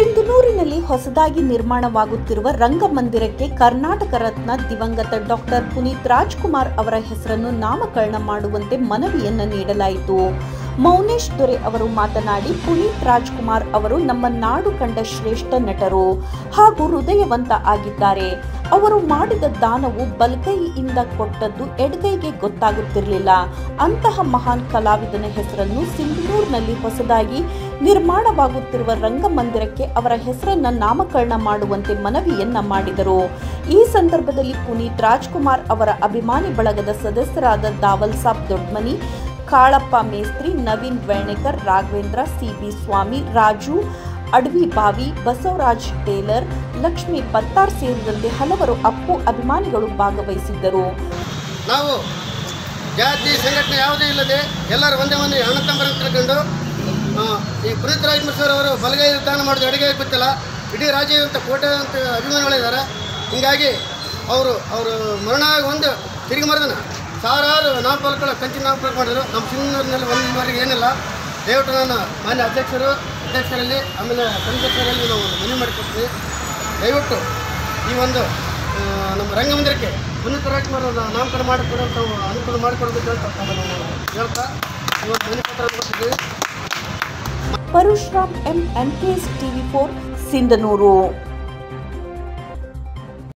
ಸಿಂಧನೂರಿನಲ್ಲಿ ಹೊಸದಾಗಿ ನಿರ್ಮಾಣವಾಗುತ್ತಿರುವ ರಂಗಮಂದಿರಕ್ಕೆ ಕರ್ನಾಟಕ ರತ್ನ ದಿವಂಗತ ಡಾಕ್ಟರ್ ಪುನೀತ್ ರಾಜ್ಕುಮಾರ್ ಅವರ ಹೆಸರನ್ನು ನಾಮಕರಣ ಮಾಡುವಂತೆ ಮನವಿಯನ್ನ ನೀಡಲಾಯಿತು ಮೌನೇಶ್ ದೊರೆ ಅವರು ಮಾತನಾಡಿ ಪುನೀತ್ ರಾಜ್ಕುಮಾರ್ ಅವರು ನಮ್ಮ ನಾಡು ಕಂಡ ಶ್ರೇಷ್ಠ ನಟರು ಹಾಗೂ ಹೃದಯವಂತ ಆಗಿದ್ದಾರೆ ಅವರು ಮಾಡಿದ ದಾನವು ಬಲಗೈಯಿಂದ ಕೊಟ್ಟದ್ದು ಎಡಗೈಗೆ ಗೊತ್ತಾಗುತ್ತಿರಲಿಲ್ಲ ಅಂತಹ ಮಹಾನ್ ಕಲಾವಿದನ ಹೆಸರನ್ನು ಸಿಂಧನೂರಿನಲ್ಲಿ ಹೊಸದಾಗಿ ನಿರ್ಮಾಣವಾಗುತ್ತಿರುವ ರಂಗಮಂದಿರಕ್ಕೆ ಅವರ ಹೆಸರನ್ನ ನಾಮಕರಣ ಮಾಡುವಂತೆ ಮನವಿಯನ್ನ ಮಾಡಿದರು ಈ ಸಂದರ್ಭದಲ್ಲಿ ಪುನೀತ್ ರಾಜ್ಕುಮಾರ್ ಅವರ ಅಭಿಮಾನಿ ಬಳಗದ ಸದಸ್ಯರಾದ ದಾವಲ್ ಸಾಬ್ ದೊಡ್ಮನಿ ಕಾಳಪ್ಪ ಮೇಸ್ತ್ರಿ ನವೀನ್ ವೇಣೇಕರ್ ರಾಘವೇಂದ್ರ ಸಿಬಿ ಸ್ವಾಮಿ ರಾಜು ಅಡವಿ ಬಾವಿ ಬಸವರಾಜ್ ಟೇಲರ್ ಲಕ್ಷ್ಮಿ ಪತ್ತಾರ್ ಸೇರಿದಂತೆ ಹಲವರು ಅಪ್ಪು ಅಭಿಮಾನಿಗಳು ಭಾಗವಹಿಸಿದ್ದರು ನಾವು ಜಾತಿ ಸಂಘಟನೆ ಯಾವುದೇ ಇಲ್ಲದೆ ಎಲ್ಲರೂ ಒಂದೇ ಒಂದೇ ಅಣ್ಣ ತಮ್ಮರನ್ನು ತಿಳ್ಕೊಂಡು ಆ, ಈ ಪುನೀತ್ ರಾಜ್ಕುಮಾರ್ ಸರ್ ಅವರು ಬಲಗೈ ದಾನ ಮಾಡಿದ ಅಡುಗೆ ಗೊತ್ತಿಲ್ಲ ಇಡೀ ರಾಜ್ಯದಂತ ಕೋಟೆ ಅಂತ ಅಭಿಮಾನಿಗಳಿದ್ದಾರೆ ಹೀಗಾಗಿ ಅವರು ಅವರು ಮರಣ ಆಗಿ ಒಂದು ತಿರುಗಿ ಮರದನ ಸಾವಿರಾರು ನಾಮಫಲಕಗಳ ಕಂಚಿನ ನಾಮಫಲಕ ಮಾಡಿದ್ರು ನಮ್ಮ ಸಿಂಗನೂರಿನಲ್ಲಿ ಒಂದುವರೆಗೆ ಏನಿಲ್ಲ ದಯವಿಟ್ಟು ನಾನು ಮಾನ್ಯ ಅಧ್ಯಕ್ಷರು ಅಧ್ಯಕ್ಷರಲ್ಲಿ ಆಮೇಲೆ ಸಂಘಟನೆಯಲ್ಲಿ ನಾವು ಒಂದು ಮನವಿ ಮಾಡಿಕೊಡ್ತೀವಿ ದಯವಿಟ್ಟು ಈ ಒಂದು ಆ, ನಮ್ಮ ರಂಗಮಂದಿರಕ್ಕೆ ಪುನೀತ್ ರಾಜ್ಕುಮಾರ್ ಅವ್ರನ್ನ ನಾಮಕರಣ ಮಾಡಿಕೊಡುವಂಥ ಅನುಕೂಲ ಮಾಡಿಕೊಡ್ಬೇಕು ಅಂತ ತಮ್ಮನ್ನು ನಾವು ಹೇಳ್ತಾ ಇವತ್ತು ಮನೆ ಪತ್ರ ಕೊಡ್ತಿದ್ದೀವಿ Parashuram M N K S TV four Sindhanur